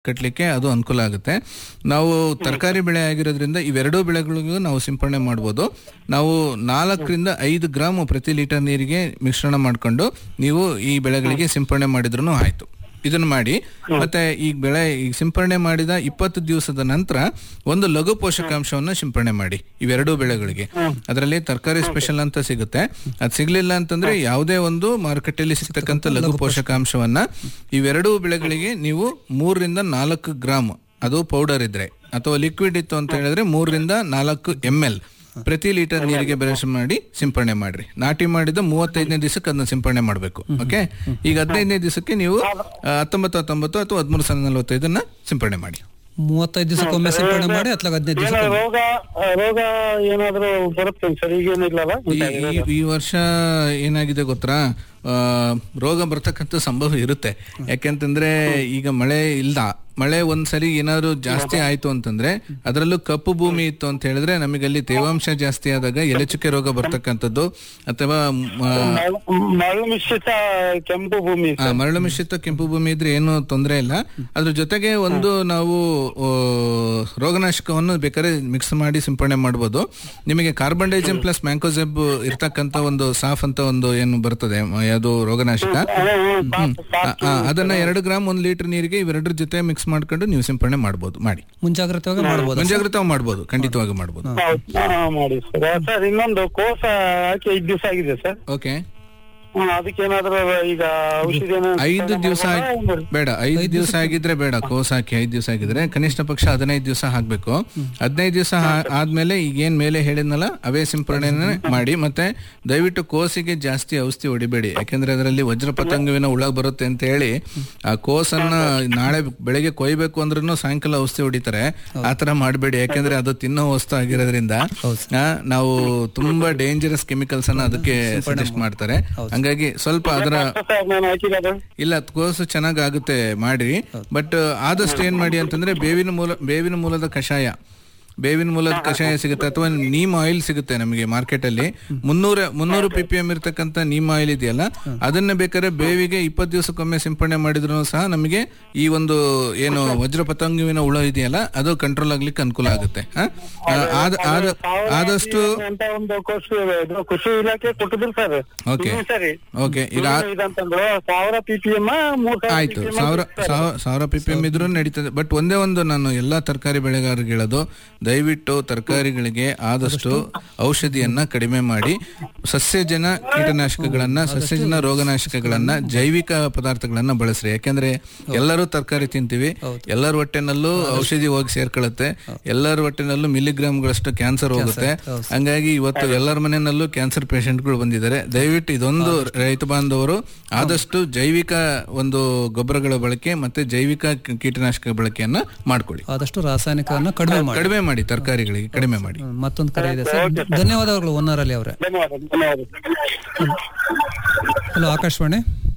ಕಟ್ಟಲಿಕ್ಕೆ ಅದು ಅನುಕೂಲ ಆಗುತ್ತೆ ನಾವು ತರಕಾರಿ ಬೆಳೆ ಆಗಿರೋದ್ರಿಂದ ಇವೆರಡೂ ಬೆಳೆಗಳಿಗೂ ನಾವು ಸಿಂಪಡಣೆ ಮಾಡ್ಬೋದು ನಾವು ನಾಲ್ಕರಿಂದ ಐದು ಗ್ರಾಮ್ ಪ್ರತಿ ಲೀಟರ್ ನೀರಿಗೆ ಮಿಶ್ರಣ ಮಾಡಿಕೊಂಡು ನೀವು ಈ ಬೆಳೆಗಳಿಗೆ ಸಿಂಪಡಣೆ ಮಾಡಿದ್ರು ಆಯ್ತು ಇದನ್ನು ಮಾಡಿ ಮತ್ತೆ ಈ ಬೆಳೆ ಈಗ ಸಿಂಪಡಣೆ ಮಾಡಿದ ಇಪ್ಪತ್ತು ದಿವಸದ ನಂತರ ಒಂದು ಲಘು ಪೋಷಕಾಂಶವನ್ನು ಸಿಂಪಡಣೆ ಮಾಡಿ ಇವೆರಡೂ ಬೆಳೆಗಳಿಗೆ ಅದರಲ್ಲಿ ತರಕಾರಿ ಸ್ಪೆಷಲ್ ಅಂತ ಸಿಗುತ್ತೆ ಅದು ಸಿಗ್ಲಿಲ್ಲ ಅಂತಂದ್ರೆ ಯಾವುದೇ ಒಂದು ಮಾರುಕಟ್ಟೆಯಲ್ಲಿ ಸಿಗ್ತಕ್ಕಂಥ ಲಘು ಪೋಷಕಾಂಶವನ್ನ ಇವೆರಡೂ ಬೆಳೆಗಳಿಗೆ ನೀವು ಮೂರರಿಂದ ನಾಲ್ಕು ಗ್ರಾಮ್ ಅದು ಪೌಡರ್ ಇದ್ರೆ ಅಥವಾ ಲಿಕ್ವಿಡ್ ಇತ್ತು ಅಂತ ಹೇಳಿದ್ರೆ ಮೂರರಿಂದ ನಾಲ್ಕು ಎಮ್ ಎಲ್ ಪ್ರತಿ ಲೀಟರ್ ನೀರಿಗೆ ಬೆರೆಸಿ ಮಾಡಿ ಸಿಂಪಡಣೆ ಮಾಡ್ರಿ ನಾಟಿ ಮಾಡಿದ ಮೂವತ್ತೈದನೇ ದಿವಸಕ್ಕೆ ಅದನ್ನ ಸಿಂಪಡಣೆ ಮಾಡಬೇಕು ಓಕೆ ಈಗ ಹದಿನೈದನೇ ದಿವಸಕ್ಕೆ ನೀವು ಆ, ಹತ್ತೊಂಬತ್ತು ಹತ್ತೊಂಬತ್ತು ಅಥವಾ ಹದಿಮೂರು ಸಾವಿರದ ನಲವತ್ತೈದನ್ನ ಸಿಂಪಡಣೆ ಮಾಡಿ ಮೂವತ್ತೈದು ದಿವಸಕ್ಕೊಮ್ಮೆ ಸಿಂಪಡಣೆ ಮಾಡಿ ಅತ್ಲಾಗ ಹದಿನೈದು ದಿವಸ ಏನೋ ರೋಗ ಆ, ರೋಗ ಏನಾದ್ರು ಬರುತ್ತೆ ಸರ್ ಈಗೇನಿಲ್ಲಲ್ಲ ಈ- ಈ- ಈ ವರ್ಷ ಏನಾಗಿದೆ ಗೊತ್ತಾ ಆ, ರೋಗ ಬರ್ತಕ್ಕಂಥ ಸಂಭವ ಇರುತ್ತೆ ಯಾಕೆಂತಂದ್ರೆ ಈಗ ಮಳೆ ಇಲ್ಲ ಮಳೆ ಒಂದ್ಸರಿ ಏನಾದ್ರು ಜಾಸ್ತಿ ಆಯ್ತು ಅಂತಂದ್ರೆ ಅದರಲ್ಲೂ ಕಪ್ಪು ಭೂಮಿ ಇತ್ತು ಅಂತ ಹೇಳಿದ್ರೆ ನಮಗೆ ಅಲ್ಲಿ ತೇವಾಂಶ ಜಾಸ್ತಿ ಆದಾಗ ಎಲೆಚುಕ್ಕೆ ರೋಗ ಬರ್ತಕ್ಕಂಥದ್ದು ಅಥವಾ ಮ, ಮರಳು ಮಿಶ್ರಿತ ಕೆಂಪು ಭೂಮಿ ಆ, ಮರಳು ಮಿಶ್ರಿತ ಕೆಂಪು ಭೂಮಿ ಇದ್ರೆ ಏನು ತೊಂದರೆ ಇಲ್ಲ ಅದ್ರ ಜೊತೆಗೆ ಒಂದು ನಾವು ಆ, ರೋಗನಾಶಕವನ್ನು ಬೇಕಾದ್ರೆ ಮಿಕ್ಸ್ ಮಾಡಿ ಸಿಂಪಡಣೆ ಮಾಡ್ಬೋದು ನಿಮಗೆ ಕಾರ್ಬನ್ ಡೈಜಿಮ್ ಪ್ಲಸ್ ಮ್ಯಾಂಕೋಸೆಬ್ ಇರ್ತಕ್ಕಂಥ ಒಂದು ಸಾಫ್ ಅಂತ ಒಂದು ಏನು ಬರ್ತದೆ ಮ- ಯಾವುದು ರೋಗನಾಶಕ ಹ್ಮ್. ಆ, ಆ, ಅದನ್ನ ಎರಡು ಗ್ರಾಮ್ ಒಂದು ಲೀಟರ್ ನೀರಿಗೆ ಇವೆರಡರ ಜೊತೆ ಮಿಕ್ಸ್ ಮಾಡ್ಕೊಂಡು ನೀವು ಸಿಂಪಡಣೆ ಮಾಡ್ಬೋದು ಮಾಡಿ ಮುಂಜಾಗ್ರತೆಯಾಗಿ ಮಾಡ್ಬೋದು ಮುಂಜಾಗ್ರತೆ ಮಾಡ್ಬೋದು ಖಂಡಿತವಾಗಿ ಮಾಡ್ಬೋದು ಹೌದು. ಹಾ, ಮಾಡಿ ಸರ್ ಸರ್ ಇನ್ನೊಂದು ಕೋಸ ಹಾಕಿ ಐದು ದಿವಸ ಆಗಿದೆ ಸರ್ ಓಕೆ ಹ್ಮ್, ಅದಕ್ಕೇನಾದ್ರೂ ಈಗ ಔಷಧಿ ಏನಾದ್ರು ಐದು ದಿವಸ ಮಾಡ್ಬೋದಾ? ಬೇಡ ಐದು ದಿವಸ ಆಗಿದ್ರೆ ಬೇಡ ಕೋಸ್ ಹಾಕಿ ಐದು ದಿವಸ ಆಗಿದ್ರೆ ಕನಿಷ್ಠ ಪಕ್ಷ ಹದಿನೈದು ದಿವಸ ಹಾಕ್ಬೇಕು ಹದಿನೈದು ದಿವಸ ಆದ್ಮೇಲೆ ಈಗ ಏನ್ ಮೇಲೆ ಹೇಳಿದ್ನಲ್ಲ ಅವೇ ಸಿಂಪರಣೆನೆ ಮಾಡಿ ಮತ್ತೆ ದಯವಿಟ್ಟು ಕೋಸಿಗೆ ಜಾಸ್ತಿ ಔಷಧಿ ಹೊಡಿಬೇಡಿ ಯಾಕೆಂದ್ರೆ ಅದರಲ್ಲಿ ವಜ್ರ ಪತಂಗವಿನ ಹುಳ ಬರುತ್ತೆ ಅಂತ ಹೇಳಿ ಆ ಕೋಸನ್ನ ನಾಳೆ ಬೆಳಗ್ಗೆ ಕೊಯ್ಬೇಕು ಅಂದ್ರೂ ಸಾಯಂಕಾಲ ಔಷಧಿ ಹೊಡಿತಾರೆ ಆತರ ಮಾಡಬೇಡಿ ಯಾಕೆಂದ್ರೆ ಅದು ತಿನ್ನೋ ವಸ್ತು ಆಗಿರೋದ್ರಿಂದ ಆ, ನಾವು ತುಂಬಾ ಡೇಂಜರಸ್ ಕೆಮಿಕಲ್ಸ್ ಅನ್ನ ಅದಕ್ಕೆ ಸಜೆಸ್ಟ್ ಮಾಡ್ತಾರೆ ಹಂಗಾಗಿ ಸ್ವಲ್ಪ ಅದರ ಸರ್ ನಾನು ಹಾಕಿರೋದು ಇಲ್ಲ ಕೋಸು ಚೆನ್ನಾಗ್ ಆಗುತ್ತೆ ಮಾಡಿ ಬಟ್ ಆದಷ್ಟು ಏನ್ ಮಾಡಿ ಅಂತಂದ್ರೆ ಬೇವಿನ ಮೂಲ ಬೇವಿನ ಮೂಲದ ಕಷಾಯ ಬೇವಿನ ಮೂಲದ ಕಷಾಯ ಸಿಗುತ್ತೆ ಅಥವಾ ನೀಮ್ ಆಯಿಲ್ ಸಿಗುತ್ತೆ ನಮಗೆ ಮಾರ್ಕೆಟ್ ಅಲ್ಲಿ ಮುನ್ನೂರ ಮುನ್ನೂರು ಪಿ ಪಿ ಎಂ ಇರ್ತಕ್ಕಂಥ ನೀಮ್ ಆಯಿಲ್ ಇದೆಯಲ್ಲ ಅದನ್ನ ಬೇಕಾದ್ರೆ ಬೇವಿಗೆ ಇಪ್ಪತ್ತು ದಿವಸಕ್ಕೊಮ್ಮೆ ಸಿಂಪಡಣೆ ಮಾಡಿದ್ರು ಸಹ ನಮಗೆ ಈ ಒಂದು ಏನು ವಜ್ರ ಪತಂಗವಿನ ಹುಳ ಇದೆಯಲ್ಲ ಅದು ಕಂಟ್ರೋಲ್ ಆಗ್ಲಿಕ್ಕೆ ಅನುಕೂಲ ಆಗುತ್ತೆ ಹ? ಆ, ಆದ ಆದ- ಆದಷ್ಟು ಅಂತ ಒಂದು ಕೃಷಿ ಇದು ಕೃಷಿ ಇಲಾಖೆ ಕೊಟ್ಟಿದ್ರು ಸರ್ Okay. ಹ್ಮ್, ಸರಿ ಓಕೆ ಈಗ ಆ- ಹ್ಮ್, ಇದಂತಂದ್ರು ಸಾವಿರ ಪಿ ಪಿ ಎಂ ಮೂರ್ ಸಾವಿರ ಆಯ್ತು PPM ಸಾವಿರ ಸರ್. ಸಾವ- ಸಾವಿರ ಪಿ ಪಿ ಎಂ ಇದ್ರೂ ನಡೀತದೆ ಬಟ್ ಒಂದೇ ಒಂದು ನಾನು ಎಲ್ಲಾ ತರಕಾರಿ ಬೆಳೆಗಾರರಿಗೆ ಹೇಳೋದು ದಯವಿಟ್ಟು ತರಕಾರಿಗಳಿಗೆ ಆದಷ್ಟು ಔಷಧಿಯನ್ನ ಕಡಿಮೆ ಮಾಡಿ ಸಸ್ಯಜನ ಕೀಟನಾಶಕಗಳನ್ನ ಸಸ್ಯಜನ ರೋಗನಾಶಕಗಳನ್ನ ಜೈವಿಕ ಪದಾರ್ಥಗಳನ್ನ ಬಳಸ್ರಿ ಯಾಕೆಂದ್ರೆ ಎಲ್ಲರೂ ತರಕಾರಿ ತಿಂತೀವಿ ಎಲ್ಲರ ಹೊಟ್ಟೆನಲ್ಲೂ ಔಷಧಿ ಹೋಗಿ ಸೇರ್ಕೊಳ್ಳುತ್ತೆ ಎಲ್ಲರ ಹೊಟ್ಟೆನಲ್ಲೂ ಮಿಲಿಗ್ರಾಮ್ಗಳಷ್ಟು ಕ್ಯಾನ್ಸರ್ ಹೋಗುತ್ತೆ ಹಂಗಾಗಿ ಇವತ್ತು ಎಲ್ಲರ ಮನೆಯಲ್ಲೂ ಕ್ಯಾನ್ಸರ್ ಪೇಷಂಟ್ಗಳು ಬಂದಿದ್ದಾರೆ ದಯವಿಟ್ಟು ಇದೊಂದು ರೈತ ಬಾಂಧವರು ಆದಷ್ಟು ಜೈವಿಕ ಒಂದು ಗೊಬ್ಬರಗಳ ಬಳಕೆ ಮತ್ತೆ ಜೈವಿಕ ಕೀ- ಕೀಟನಾಶಕ ಬಳಕೆಯನ್ನ ಮಾಡ್ಕೊಳ್ಳಿ ಆದಷ್ಟು ರಾಸಾಯನಿಕವನ್ನ ಕಡಿಮೆ ಮಾಡಿ ಕಡಿಮೆ ಮಾಡಿ ತರಕಾರಿಗಳಿಗೆ ಕಡಿಮೆ ಮಾಡಿ ಹ್ಮ್, ಮತ್ತೊಂದು ಕರೆ ಇದೆ ಸರ್ ಧನ್ಯವಾದಗಳು ಒನ್ನರಲ್ಲಿ ಅವರೇ ಧನ್ಯವಾದ ಧನ್ಯವಾದ ಹಲೋ ಆಕಾಶವಾಣಿ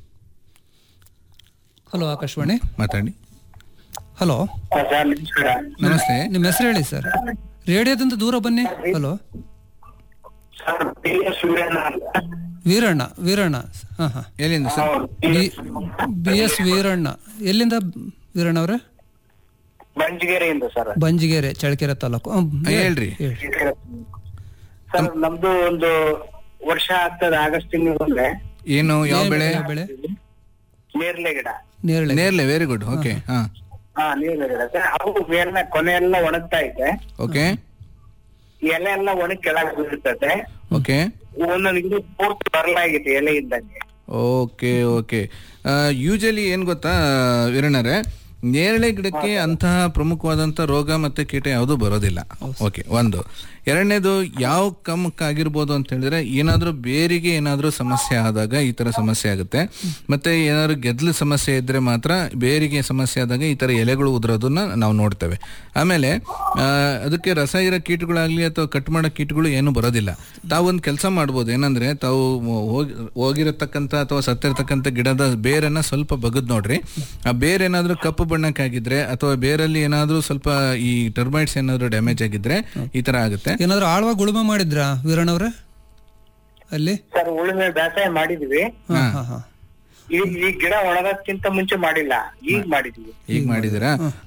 ಹಲೋ ಆಕಾಶವಾಣಿ ಮಾತಾಡಿ ಹಲೋ ಸರ್ ನಮಸ್ಕಾರ ನಮಸ್ತೆ ನಿಮ್ಮ ಹೆಸರು ಹೇಳಿ ಸರ್ ರೇಡಿಯೋದಿಂದ ದೂರ ಬನ್ನಿ hello sir P S Veeranna ಅಂತ. ವೀರಣ್ಣ ವೀರಣ್ಣ ಹಾ ಹಾ ಎಲ್ಲಿಂದ ಸರ್ ಬಿ ಎಸ್ ವೀರಣ್ಣ ಎಲ್ಲಿಂದ ವೀರಣ್ಣ ಅವರೇ ಬಂಜಗೆರೆಯಿಂದ ಸರ್ ಬಂಜಿಗೆರೆ ಚಳ್ಳಕೆರೆ ತಾಲೂಕು ಹ್ಮ್, ಹೇಳ್ರಿ ಹೇಳಿ. ಸರ್ ನಮ್ದು ಒಂದು ವರ್ಷ ಆಗ್ತದೆ ಆಗಸ್ಟ್ ತಿಂಗಳಿಗೆ ಏನು ಯಾವ ಬೆಳೆ ಯಾವ ಬೆಳೆ ನೇರ್ಲೆ ಗಿಡ ನೇರಳೆ ನೇರ್ಲೆ ವೆರಿ ಗುಡ್ ಓಕೆ ಹಾ ಹಾ ನೇರ್ಲೆ ಗಿಡ ಸರ್ ಅವು ಮೇಲ್ನ ಕೊನೆ ಎಲ್ಲ ಒಣಗ್ತಾ ಇದೆ ಓಕೆ ಎಲೆ ಎಲ್ಲ ಒಣಗಿ ಕೆಳಗೆ ಬೀಳ್ತದೆ ಓಕೆ ಒಂದೊಂದು ಗಿಡ ಪೂರ್ತಿ ಬರಲಾಗಿದೆ ಎಲೆ ಇದ್ದಂಗೆ ಓಕೆ ಓಕೆ ಯೂಶಲಿ ಏನ್ ಗೊತ್ತಾ ವೀರಣ್ಣರೇ ನೇರಳೆ ಗಿಡಕ್ಕೆ ಅಂತಹ ಪ್ರಮುಖವಾದಂತ ರೋಗ ಮತ್ತೆ ಕೀಟ ಯಾವುದು ಬರೋದಿಲ್ಲ ಓಕೆ ಒಂದು ಎರಡನೇದು ಯಾವ ಕಮ್ಮಕ್ಕಾಗಿರ್ಬೋದು ಅಂತ ಹೇಳಿದ್ರೆ ಏನಾದ್ರೂ ಬೇರಿಗೆ ಏನಾದ್ರೂ ಸಮಸ್ಯೆ ಆದಾಗ ಈ ತರ ಸಮಸ್ಯೆ ಆಗುತ್ತೆ ಮತ್ತೆ ಏನಾದ್ರು ಗೆದ್ಲು ಸಮಸ್ಯೆ ಇದ್ರೆ ಮಾತ್ರ ಬೇರಿಗೆ ಸಮಸ್ಯೆ ಆದಾಗ ಈ ತರ ಎಲೆಗಳು ಉದುರೋದನ್ನ ನಾವು ನೋಡ್ತೇವೆ ಆಮೇಲೆ ಆ, ಅದಕ್ಕೆ ರಸ ಇರೋ ಕೀಟಗಳಾಗ್ಲಿ ಅಥವಾ ಕಟ್ ಮಾಡೋ ಕೀಟಗಳು ಏನು ಬರೋದಿಲ್ಲ ತಾವು ಒಂದು ಕೆಲಸ ಮಾಡ್ಬೋದು ಏನಂದ್ರೆ ತಾವು ಹೋಗಿ ಹೋಗಿರತಕ್ಕಂತ ಅಥವಾ ಸತ್ತಿರತಕ್ಕಂತ ಗಿಡದ ಬೇರನ್ನ ಸ್ವಲ್ಪ ಬಗದ್ ನೋಡ್ರಿ ಆ ಬೇರ್ ಏನಾದ್ರೂ ಕಪ್ಪು ಬಣ್ಣಕ್ಕಾಗಿದ್ರೆ ಅಥವಾ ಬೇರಲ್ಲಿ ಏನಾದ್ರೂ ಸ್ವಲ್ಪ ಈ ಟರ್ಮೈಟ್ಸ್ ಏನಾದ್ರೂ ಡ್ಯಾಮೇಜ್ ಆಗಿದ್ರೆ ಈ ತರ ಆಗುತ್ತೆ ಏನಾದ್ರು ಆಳ್ವಾಗಿ ಉಳುಮೆ ಮಾಡಿದ್ರಾ ವೀರಣ್ಣ ಅವ್ರೆ ಅಲ್ಲಿ ಸರ್ ಉಳುಮೆ ಬೇಸಾಯ ಮಾಡಿದ್ವಿ ಹಾ ಹಾ ಹಾ ಈ ಈ ಗಿಡ ಒಣಗಕ್ಕಿಂತ ಮುಂಚೆ ಮಾಡಿಲ್ಲ ಈಗ ಮಾಡಿದೀವಿ ಈಗ ಮಾಡಿದಿರಾ